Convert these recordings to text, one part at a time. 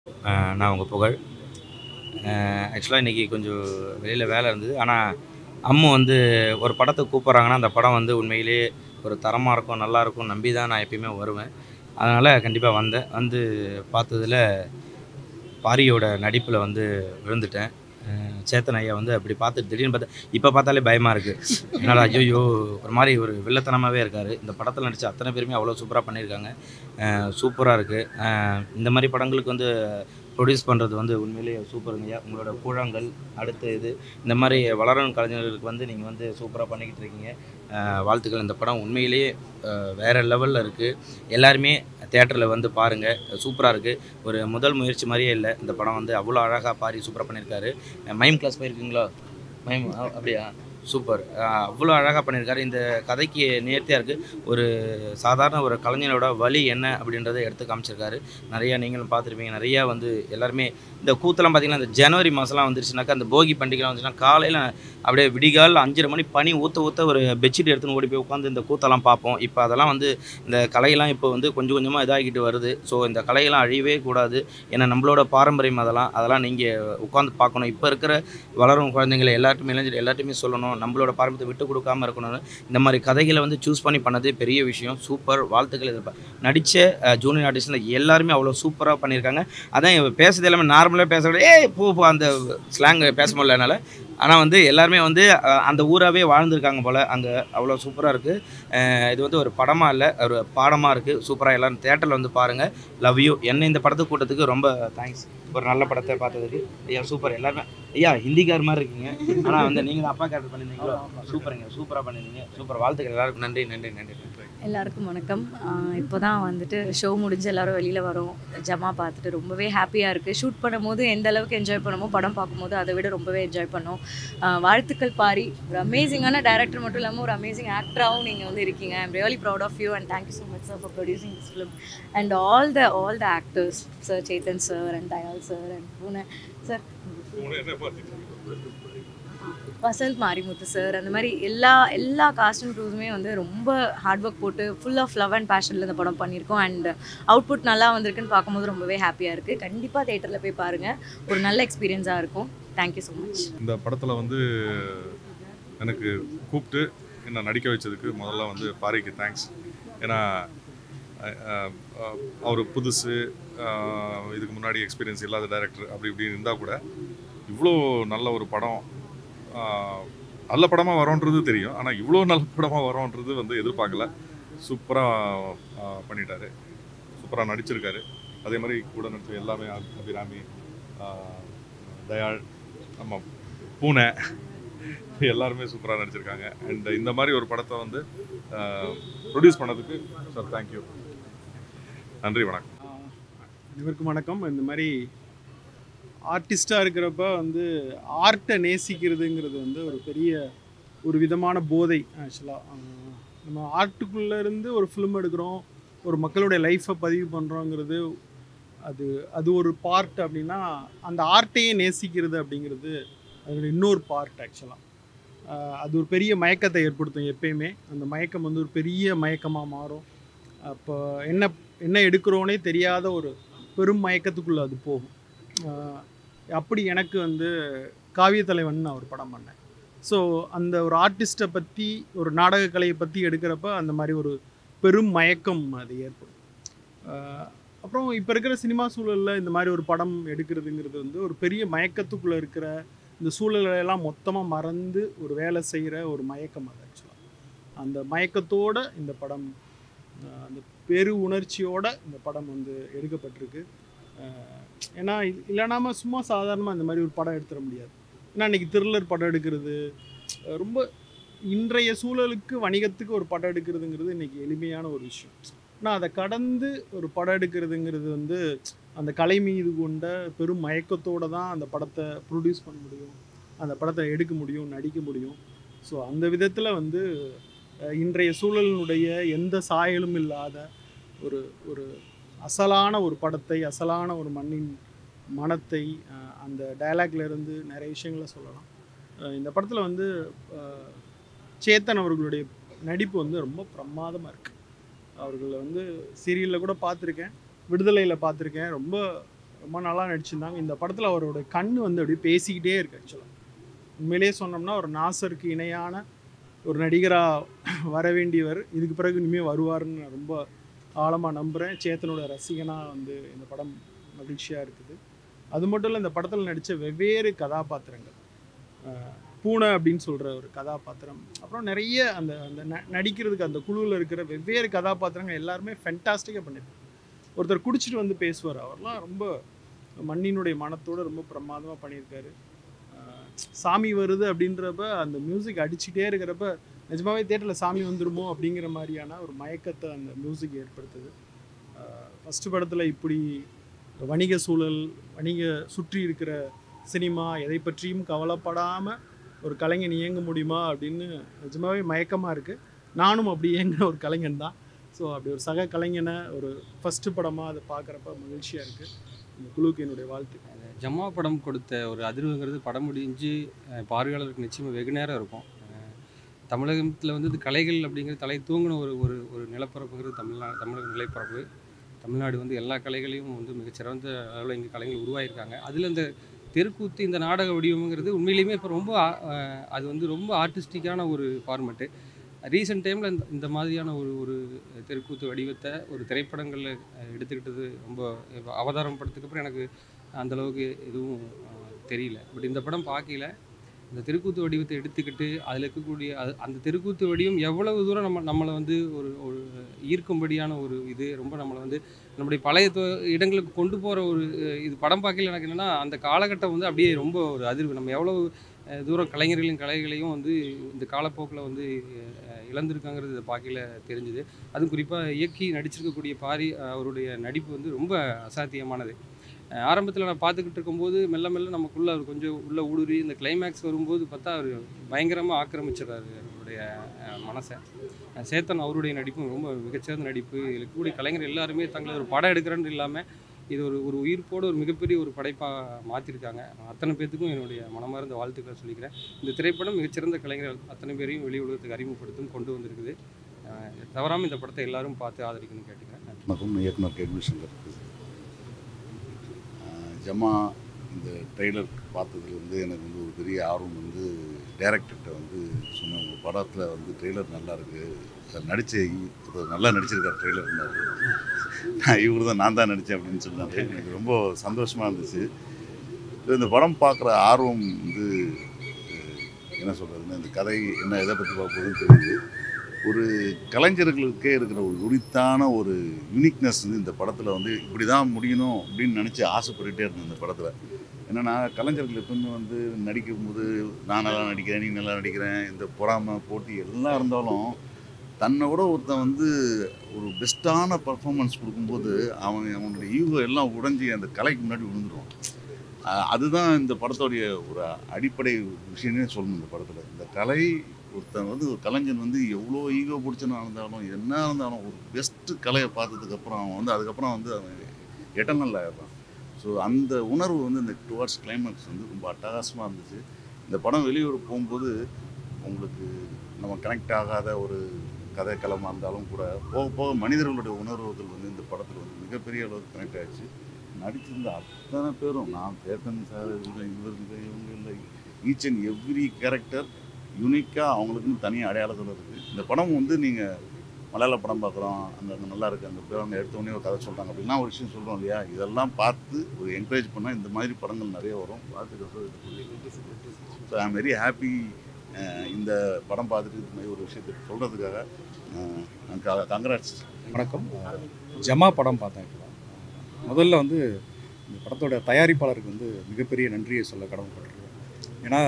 அஹ் நான் உங்கள் புகழ் ஆக்சுவலாக இன்றைக்கி கொஞ்சம் வெளியில் வேலை இருந்தது ஆனால் அம்மு வந்து ஒரு படத்தை கூப்பிட்றாங்கன்னா அந்த படம் வந்து உண்மையிலேயே ஒரு தரமாக இருக்கும் நல்லா இருக்கும் நம்பி தான் நான் எப்பயுமே வருவேன் அதனால் கண்டிப்பாக வந்தேன் வந்து பார்த்ததுல பாரியோட நடிப்பில் வந்து விழுந்துட்டேன் அஹ் சேத்தன் ஐயா வந்து அப்படி பார்த்துட்டு திடீர்னு பார்த்தா இப்போ பார்த்தாலே பயமாக இருக்குது என்னால் ஐயோ ஒரு மாதிரி ஒரு வில்லத்தனமாகவே இருக்கார் இந்த படத்தில் நடித்த அத்தனை பேருமே அவ்வளோ சூப்பராக பண்ணியிருக்காங்க சூப்பராக இருக்குது இந்த மாதிரி படங்களுக்கு வந்து ப்ரொடியூஸ் பண்ணுறது வந்து உண்மையிலேயே சூப்பருங்கய்யா உங்களோட கூழாங்கல் அடுத்த இது இந்த மாதிரி வளரும் கலைஞர்களுக்கு வந்து நீங்கள் வந்து சூப்பராக பண்ணிக்கிட்டு இருக்கீங்க அஹ் வாழ்த்துக்கள் இந்த படம் உண்மையிலேயே அஹ் வேற லெவலில் இருக்குது எல்லாருமே தேட்டரில் வந்து பாருங்கள் சூப்பராக இருக்குது ஒரு முதல் முயற்சி மாதிரியே இல்லை இந்த படம் வந்து அவ்வளோ அழகாக பாரி சூப்பராக பண்ணியிருக்காரு மைம் கிளாஸ் போயிருக்கீங்களா மைம் அ- அப்படியா சூப்பர் அவ்வளோ அழகாக பண்ணியிருக்காரு இந்த கதைக்கு நேர்த்தியாக இருக்குது ஒரு சாதாரண ஒரு கலைஞனோட வழி என்ன அப்படின்றத எடுத்து காமிச்சிருக்காரு நிறையா நீங்களும் பார்த்துருப்பீங்க நிறையா வந்து எல்லாருமே இந்த கூத்தெல்லாம் பார்த்தீங்கன்னா இந்த ஜனவரி மாதம்லாம் வந்துருச்சுனாக்கா அந்த போகி பண்டிகைலாம் வந்துச்சுன்னா காலையில் அப்படியே விடிகால் அஞ்சரை மணி பனி ஊற்ற ஊற்ற ஒரு பெட்ஷீட் எடுத்துன்னு ஓடி போய் உட்காந்து இந்த கூத்தெல்லாம் பார்ப்போம் இப்போ அதெல்லாம் வந்து இந்த கலையெல்லாம் இப்போ வந்து கொஞ்சம் கொஞ்சமாக இதாகிட்டு வருது ஸோ இந்த கலையெல்லாம் அழியவே கூடாது ஏன்னா நம்மளோட பாரம்பரியம் அதெல்லாம் அதெல்லாம் நீங்கள் உட்காந்து பார்க்கணும் இப்போ இருக்கிற வளரும் குழந்தைங்களை எல்லாருமே இளைஞர் எல்லாத்தையுமே சொல்லணும் நம்மளோட பாரம்பரியத்தை விட்டு கொடுக்காம இருக்கணும்னு இந்த மாதிரி கதைகளை வந்து சூஸ் பண்ணி பண்ணது பெரிய விஷயம் சூப்பர் வாழ்த்துக்கள் இது நடித்த ஜூனியர் ஆர்டிஸ்டில் எல்லாருமே அவ்வளோ சூப்பராக பண்ணியிருக்காங்க அதான் இவ பேசுறது எல்லாமே நார்மலாக பேசுறது ஏய் போ போ அந்த ஸ்லாங் பேச முடியல என்னால் ஆனால் வந்து எல்லாருமே வந்து அஹ், அந்த ஊராகவே வாழ்ந்திருக்காங்க போல் அங்கே அவ்வளோ சூப்பராக இருக்குது இது வந்து ஒரு படமாக இல்லை ஒரு பாடமாக இருக்குது சூப்பராக எல்லாரும் தேட்டரில் வந்து பாருங்கள் லவ் யூ என்ன இந்த படத்துக்கு கூட்டத்துக்கு ரொம்ப தேங்க்ஸ் ஒரு நல்ல படத்தை பார்த்ததுக்கு ஐயா சூப்பர் எல்லாருமே ஐயா ஹிந்திக்கார் மாதிரி இருக்கீங்க ஆனால் வந்து நீங்கள் தான் அப்பா கேரக்டர் பண்ணியிருந்தீங்களோ சூப்பருங்க சூப்பராக பண்ணியிருந்தீங்க சூப்பர் வாழ்த்துக்கள் எல்லாருக்கும் நன்றி நன்றி நன்றி நன்றி எல்லாருக்கும் வணக்கம் இப்போ தான் வந்துட்டு ஷோ முடிஞ்சு எல்லாரும் வெளியில் வரோம் ஜமா பார்த்துட்டு ரொம்பவே ஹாப்பியாக இருக்குது ஷூட் பண்ணும்போது எந்த அளவுக்கு என்ஜாய் பண்ணமோ படம் பார்க்கும்போது அதை விட ரொம்பவே என்ஜாய் பண்ணோம் ஆஹ் வாழ்த்துக்கள் பாரி ஒரு அமேசிங்கான டேரக்டர் மட்டும் இல்லாமல் ஒரு அமேசிங் ஆக்டராகவும் நீங்கள் வந்து இருக்கீங்க I'm really proud of you and thank you so much sir for producing this film and all the all the actors sir Chetan sir and Dayal sir and பூனை சார் வசந்த் மாரிமுத்து சார் அந்த மாதிரி எல்லா எல்லா காஸ்ட் அண்ட் க்ரூஸுமே வந்து ரொம்ப ஹார்ட் ஒர்க் போட்டு full of love and பேஷனில் இந்த படம் பண்ணியிருக்கோம் அண்ட் அவுட்புட் நல்லா வந்திருக்குன்னு பார்க்கும்போது ரொம்பவே ஹாப்பியாக இருக்குது கண்டிப்பாக தேட்டரில் போய் பாருங்கள் ஒரு நல்ல எக்ஸ்பீரியன்ஸாக இருக்கும் தேங்க்யூ ஸோ மச் இந்த படத்தில் வந்து எனக்கு கூப்பிட்டு என்னை நடிக்க வச்சதுக்கு முதல்ல வந்து பாரிக்கு தேங்க்ஸ் ஏன்னா அவர் புதுசு அஹ், இதுக்கு முன்னாடி எக்ஸ்பீரியன்ஸ் இல்லாத டைரக்டர் அப்படி இப்படி இருந்தால் கூட இவ்வளோ நல்ல ஒரு படம் அஹ், நல்ல படமாக வரோன்றது தெரியும் ஆனால் இவ்வளோ நல்ல படமாக வரோன்றது வந்து எதிர்பார்க்கல சூப்பராக பண்ணிட்டாரு சூப்பராக நடிச்சிருக்காரு அதே மாதிரி கூட நடிச்ச எல்லாமே அபி- அபிராமி அஹ், தயாள் நம்ம பூனை எல்லாருமே சூப்பராக நடிச்சிருக்காங்க அண்ட் இந்த மாதிரி ஒரு படத்தை வந்து ப்ரொடியூஸ் பண்ணதுக்கு சார் தேங்க்யூ நன்றி வணக்கம் அனைவருக்கும் வணக்கம் இந்த மாதிரி ஆர்டிஸ்டாக இருக்கிறப்ப வந்து ஆர்ட்டை நேசிக்கிறதுங்கிறது வந்து ஒரு பெரிய ஒரு விதமான போதை ஆக்சுவலாக நம்ம ஆர்ட்டுக்குள்ளே இருந்து ஒரு ஃபிலிம் எடுக்கிறோம் ஒரு மக்களுடைய லைஃப்பை பதிவு பண்ணுறோங்கிறது அது அது ஒரு பார்ட் அப்படின்னா அந்த ஆர்ட்டையே நேசிக்கிறது அப்படிங்கிறது அதோட இன்னொரு பார்ட் ஆக்சுவலாக அது ஒரு பெரிய மயக்கத்தை ஏற்படுத்தும் எப்பயுமே அந்த மயக்கம் வந்து ஒரு பெரிய மயக்கமாக மாறும் அப்போ என்ன என்ன எடுக்கிறோனே தெரியாத ஒரு பெரும் மயக்கத்துக்குள்ளே அது போகும் ஆஹ் அப்படி எனக்கு வந்து காவிய தலைவன் நான் ஒரு படம் பண்ணேன் ஸோ அந்த ஒரு ஆர்டிஸ்ட்டை பற்றி ஒரு நாடக கலையை பற்றி எடுக்கிறப்ப அந்த மாதிரி ஒரு பெரும் மயக்கம் அது ஏற்படும் ஆஹ் அப்புறம் இப்போ இருக்கிற சினிமா சூழலில் இந்த மாதிரி ஒரு படம் எடுக்கிறதுங்கிறது வந்து ஒரு பெரிய மயக்கத்துக்குள்ளே இருக்கிற இந்த சூழலை எல்லாம் மொத்தமாக மறந்து ஒரு வேலை செய்கிற ஒரு மயக்கம் அது ஆக்சுவலாக அந்த மயக்கத்தோட இந்த படம் ஆஹ் அந்த பெரு உணர்ச்சியோட இந்த படம் வந்து எடுக்கப்பட்டிருக்கு ஆஹ் ஏன்னா இது- இல்லைனாம சும்மா சாதாரணமாக இந்த மாதிரி ஒரு படம் எடுத்துட முடியாது ஏன்னா இன்னைக்கு த்ரில்லர் படம் எடுக்கிறது அஹ் ரொம்ப இன்றைய சூழலுக்கு வணிகத்துக்கு ஒரு படம் எடுக்கிறதுங்கிறது இன்னைக்கு எளிமையான ஒரு விஷயம் ஆனால் அதை கடந்து ஒரு படம் எடுக்கிறதுங்கிறது வந்து அந்த கலை மீது கொண்ட பெரும் மயக்கத்தோட தான் அந்த படத்தை ப்ரொடியூஸ் பண்ண முடியும் அந்த படத்தை எடுக்க முடியும் நடிக்க முடியும் ஸோ அந்த விதத்தில் வந்து அஹ், இன்றைய சூழலினுடைய எந்த சாயலும் இல்லாத ஒரு ஒரு அசலான ஒரு படத்தை அசலான ஒரு மண்ணின் மனத்தை அஹ், அந்த டயலாக்ல இருந்து நிறைய விஷயங்களை சொல்லலாம் அஹ், இந்த படத்தில் வந்து அஹ், சேத்தன் அவர்களுடைய நடிப்பு வந்து ரொம்ப பிரமாதமாக இருக்குது அவர்களை வந்து சீரியலில் கூட பார்த்துருக்கேன் விடுதலையில் பார்த்துருக்கேன் ரொம்ப ரொம்ப நல்லா நடிச்சிருந்தாங்க இந்த படத்தில் அவரோட கண் வந்து அப்படியே பேசிக்கிட்டே இருக்கு ஆக்சுவலாக உண்மையிலேயே சொன்னோம்னா ஒரு நாசருக்கு இணையான ஒரு நடிகராக வர வேண்டியவர் இதுக்கு பிறகு இனிமேல் வருவாருன்னு நான் ரொம்ப ஆழமாக நம்புகிறேன் சேத்தனோட ரசிகனாக வந்து இந்த படம் மகிழ்ச்சியாக இருக்குது அது மட்டும் இல்லை இந்த படத்தில் நடித்த வெவ்வேறு கதாபாத்திரங்கள் அஹ் பூனை அப்படின்னு சொல்கிற ஒரு கதாபாத்திரம் அப்புறம் நிறைய அந்த அந்த ந- நடிக்கிறதுக்கு அந்த குழுவில் இருக்கிற வெவ்வேறு கதாபாத்திரங்கள் எல்லாருமே ஃபென்டாஸ்டிக்காக பண்ணியிருக்காங்க ஒருத்தர் குடிச்சிட்டு வந்து பேசுவார் அவர்லாம் ரொம்ப மண்ணினுடைய மனத்தோடு ரொம்ப பிரமாதமாக பண்ணியிருக்காரு அஹ் சாமி வருது அப்படின்றப்ப அந்த மியூசிக் அடிச்சுட்டே இருக்கிறப்ப நிஜமாவே தேட்டரில் சாமி வந்துருமோ அப்படிங்கிற மாதிரியான ஒரு மயக்கத்தை அந்த மியூசிக் ஏற்படுத்துது ஃபஸ்ட்டு படத்தில் இப்படி வணிக சூழல் வணிக சுற்றி இருக்கிற சினிமா எதை பற்றியும் கவலைப்படாமல் ஒரு கலைஞன் இயங்க முடியுமா அப்படின்னு நிஜமாவே மயக்கமாக இருக்குது நானும் அப்படி இயங்குற ஒரு கலைஞன் தான் ஸோ அப்படி ஒரு சக கலைஞனை ஒரு ஃபஸ்ட்டு படமாக அதை பார்க்குறப்ப மகிழ்ச்சியாக இருக்குது இந்த குழுவுக்கு என்னுடைய வாழ்த்து ஜம்மா படம் கொடுத்த ஒரு அதிர்வுங்கிறது படம் முடிஞ்சு அஹ், பார்வையாளருக்கு நிச்சயமாக வெகு நேரம் இருக்கும் அஹ், தமிழகத்தில் வந்து இது கலைகள் அப்படிங்கிறது தலை தூங்கின ஒரு ஒரு ஒரு நிலப்பரப்புங்கிறது தமிழ்நா தமிழக நிலப்பரப்பு தமிழ்நாடு வந்து எல்லா கலைகளையும் வந்து மிகச்சிறந்த அளவில் இங்கே கலைஞர்கள் உருவாகியிருக்காங்க அதில் இந்த தெருக்கூத்து இந்த நாடக வடிவம்ங்கிறது உண்மையிலேயுமே இப்போ ரொம்ப ஆ- அஹ், அது வந்து ரொம்ப ஆர்டிஸ்டிக்கான ஒரு ஃபார்மெட்டு ரீசெண்ட் டைமில் இந்த இந்த மாதிரியான ஒரு ஒரு தெருக்கூத்து வடிவத்தை ஒரு திரைப்படங்களில் எடுத்துக்கிட்டது ரொம்ப இப்ப அவதாரம் படத்துக்கு அப்புறம் எனக்கு அந்த அளவுக்கு எதுவும் அஹ், தெரியல பட் இந்த படம் பார்க்கல இந்த தெருக்கூத்து வடிவத்தை எடுத்துக்கிட்டு அதில் இருக்கக்கூடிய அது அந்த தெருக்கூத்து வடிவம் எவ்வளவு தூரம் நம்ம நம்மளை வந்து ஒரு ஒரு ஈர்க்கும்படியான ஒரு இது ரொம்ப நம்மளை வந்து நம்முடைய பழைய தொ- இடங்களுக்கு கொண்டு போகிற ஒரு அஹ், இது படம் பார்க்கல எனக்கு என்னென்னா அந்த காலகட்டம் வந்து அப்படியே ரொம்ப ஒரு அதிர்வு நம்ம எவ்வளவு அஹ், தூரம் கலைஞர்களின் கலைகளையும் வந்து இந்த காலப்போக்கில் வந்து அஹ், இழந்திருக்காங்கிறது இதை பார்க்கல தெரிஞ்சுது அதுவும் குறிப்பாக இயக்கி நடிச்சிருக்கக்கூடிய பாரி அஹ், அவருடைய நடிப்பு வந்து ரொம்ப அசாத்தியமானது ஆரம்பத்தில் நான் பார்த்துக்கிட்டு இருக்கும்போது மெல்ல மெல்ல நமக்குள்ள அவர் கொஞ்சம் உள்ள ஊடுருவி இந்த கிளைமேக்ஸ் வரும்போது பார்த்தா அவர் பயங்கரமாக ஆக்கிரமிச்சிடுறாரு அவருடைய அஹ், மனசை அஹ், சேத்தன் அவருடைய நடிப்பும் ரொம்ப மிகச்சிறந்த நடிப்பு இதில் இருக்கக்கூடிய கலைஞர் எல்லாருமே தங்களை ஒரு படம் எடுக்கிறேன்னு இல்லாமல் இது ஒரு ஒரு உயிர்ப்போடு ஒரு மிகப்பெரிய ஒரு படைப்பாக மாற்றிருக்காங்க அத்தனை பேர்த்துக்கும் என்னுடைய மனமார்ந்த வாழ்த்துக்களை சொல்லிக்கிறேன் இந்த திரைப்படம் மிகச்சிறந்த கலைஞர்கள் அத்தனை பேரையும் வெளி உலகத்துக்கு அறிமுகப்படுத்தும் கொண்டு வந்திருக்குது தவறாமல் இந்த படத்தை எல்லாரும் பார்த்து ஆதரிக்கணும்னு கேட்டுக்கிறேன் நன்றி. வணக்கம் இயக்குனர் கேள்வி சங்கருக்கு ஆஹ் ஜமா இந்த ட்ரெய்லர் பார்த்ததுலேருந்து எனக்கு வந்து ஒரு பெரிய ஆர்வம் வந்து டேரக்டர்கிட்ட வந்து சொன்னேன் உங்கள் படத்தில் வந்து ட்ரெய்லர் நல்லா இருக்குது நடித்த ஒருத்தர் நல்லா நடிச்சிருக்கார் ட்ரெய்லர்னாரு நான் இவர் தான் நான் தான் நடித்தேன் அப்படின்னு சொன்னாரு எனக்கு ரொம்ப சந்தோஷமாக இருந்துச்சு இது இந்த படம் பார்க்குற ஆர்வம் வந்து அஹ், என்ன சொல்கிறதுன்னு இந்த கதை என்ன எதை பற்றி பார்க்க போகுதுன்னு தெரியுது ஒரு கலைஞர்களுக்கே இருக்கிற ஒரு உரித்தான ஒரு யூனிக்னஸ் வந்து இந்த படத்தில் வந்து இப்படி தான் முடியணும் அப்படின்னு நினச்சி ஆசைப்பட்டுட்டே இருந்தேன் இந்த படத்தில் என்னென்னா கலைஞர்கள் எப்பவுமே வந்து நடிக்கும்போது நான் நல்லா நடிக்கிறேன் நீ நல்லா நடிக்கிறேன் இந்த பொறாமை போட்டி எல்லாம் இருந்தாலும் தன்னை விட ஒருத்தன் வந்து ஒரு பெஸ்ட்டான பர்ஃபார்மன்ஸ் கொடுக்கும்போது அவன் அவனுடைய ஈகோ எல்லாம் உடைஞ்சி அந்த கலைக்கு முன்னாடி விழுந்துருவான் அஹ் அதுதான் இந்த படத்தோடைய ஒரு அடிப்படை விஷயமே சொல்லணும் இந்த படத்தில் இந்த கலை ஒருத்தன் வந்து ஒரு கலைஞன் வந்து எவ்வளோ ஈகோ பிடிச்சனா இருந்தாலும் என்ன இருந்தாலும் ஒரு பெஸ்ட்டு கலையை பார்த்ததுக்கப்புறம் அவன் வந்து அதுக்கப்புறம் வந்து அவன் எட்டர்னல் ஆயிடுறான் ஸோ அந்த உணர்வு வந்து இந்த டுவர்ட்ஸ் கிளைமேக்ஸ் வந்து ரொம்ப அட்டகாசமாக இருந்துச்சு இந்த படம் வெளியூர் போகும்போது உங்களுக்கு நம்ம கனெக்ட் ஆகாத ஒரு கதை களமாக இருந்தாலும் கூட போக போக மனிதர்களுடைய உணர்வுகள் வந்து இந்த படத்தில் வந்து மிகப்பெரிய அளவுக்கு கனெக்ட் ஆயிடுச்சு நடிச்சிருந்த அத்தனை பேரும் நான் சேத்தன் சார் இல்லை இவர் இல்லை இவங்க இல்லை ஈச் அண்ட் எவ்ரி கேரக்டர் யூனிக்காக அவங்களுக்குன்னு தனி அடையாளத்தில் இருக்குது இந்த படம் வந்து நீங்கள் மலையாள படம் பார்க்குறோம் அந்த அந்த நல்லா இருக்குது அந்த பேரவங்க எடுத்தோடனே ஒரு கதை சொல்கிறாங்க அப்படின்னா ஒரு விஷயம் சொல்கிறோம் இல்லையா இதெல்லாம் பார்த்து ஒரு என்கரேஜ் பண்ணால் இந்த மாதிரி படங்கள் நிறைய வரும் பார்த்துக்கிறது so I am very happy இந்த படம் பார்த்துட்டு இந்த மாதிரி ஒரு விஷயத்தை சொல்கிறதுக்காக கங்க்ராட்ஸ் வணக்கம் ஜமா படம் பார்த்தேன் இப்போ முதல்ல வந்து இந்த படத்தோட தயாரிப்பாளருக்கு வந்து மிகப்பெரிய நன்றியை சொல்ல கடமைப்பட்டிருக்கேன் ஏன்னா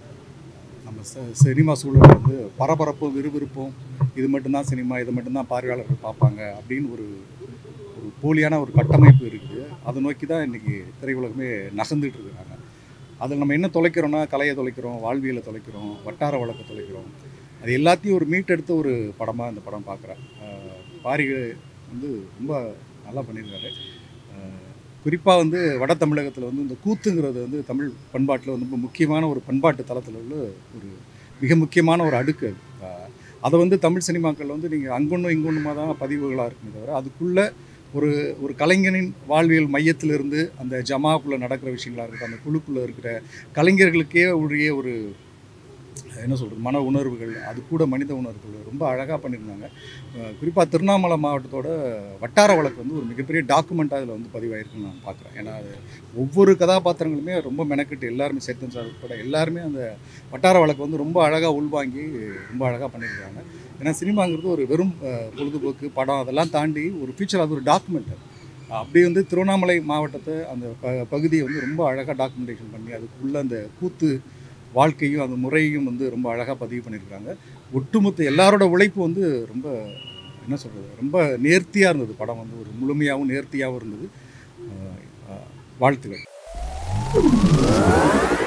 நம்ம ச- சினிமா சூழல் வந்து பரபரப்பும் விறுவிறுப்பும் இது மட்டும்தான் சினிமா இது மட்டும்தான் பார்வையாளர்கள் பார்ப்பாங்க அப்படின்னு ஒரு ஒரு போலியான ஒரு கட்டமைப்பு இருக்குது அதை நோக்கி தான் இன்றைக்கி திரையுலகமே நகர்ந்துட்டு இருக்காங்க அதில் நம்ம என்ன தொலைக்கிறோம்னா கலையை தொலைக்கிறோம் வாழ்வியலை தொலைக்கிறோம் வட்டார வழக்கை தொலைக்கிறோம் அது எல்லாத்தையும் ஒரு மீட்டெடுத்த ஒரு படமாக இந்த படம் பார்க்குறேன் பாரி வந்து ரொம்ப நல்லா பண்ணியிருக்காரு குறிப்பாக வந்து வட தமிழகத்தில் வந்து இந்த கூத்துங்கிறது வந்து தமிழ் பண்பாட்டில் வந்து ரொம்ப முக்கியமான ஒரு பண்பாட்டு தளத்தில் உள்ள ஒரு மிக முக்கியமான ஒரு அடுக்கு அது அஹ் அதை வந்து தமிழ் சினிமாக்களில் வந்து நீங்கள் அங்கொன்றும் இங்கொன்றுமா தான் பதிவுகளாக இருக்குமே தவிர அதுக்குள்ளே ஒரு ஒரு கலைஞனின் வாழ்வியல் மையத்திலிருந்து அந்த ஜமாக்குள்ளே நடக்கிற விஷயங்களா இருக்கட்டும் அந்த குழுக்குள்ளே இருக்கிற கலைஞர்களுக்கே உரிய ஒரு என்ன சொல்கிறது மன உணர்வுகள் அது கூட மனித உணர்வுகள் ரொம்ப அழகாக பண்ணியிருந்தாங்க குறிப்பாக திருவண்ணாமலை மாவட்டத்தோட வட்டார வழக்கு வந்து ஒரு மிகப்பெரிய டாக்குமெண்ட்டாக அதில் வந்து பதிவாயிருக்குன்னு நான் பார்க்குறேன் ஏன்னா அது ஒவ்வொரு கதாபாத்திரங்களுமே ரொம்ப மெனக்கிட்டு எல்லாருமே சேத்தன் சார் உட்பட எல்லாருமே அந்த வட்டார வழக்கு வந்து ரொம்ப அழகாக உள்வாங்கி ரொம்ப அழகாக பண்ணியிருக்காங்க ஏன்னா சினிமாங்கிறது ஒரு வெறும் அஹ், பொழுதுபோக்கு படம் அதெல்லாம் தாண்டி ஒரு ஃபியூச்சர் அது ஒரு டாக்குமெண்ட் அப்படி வந்து திருவண்ணாமலை மாவட்டத்தை அந்த ப பகுதியை வந்து ரொம்ப அழகாக டாக்குமெண்டேஷன் பண்ணி அதுக்குள்ள அந்த கூத்து வாழ்க்கையும் அந்த முறையும் வந்து ரொம்ப அழகாக பதிவு பண்ணியிருக்காங்க ஒட்டுமொத்த எல்லாரோட உழைப்பு வந்து ரொம்ப என்ன சொல்கிறது ரொம்ப நேர்த்தியாக இருந்தது படம் வந்து ஒரு முழுமையாகவும் நேர்த்தியாகவும் இருந்தது அஹ், அஹ், வாழ்த்துக்கள்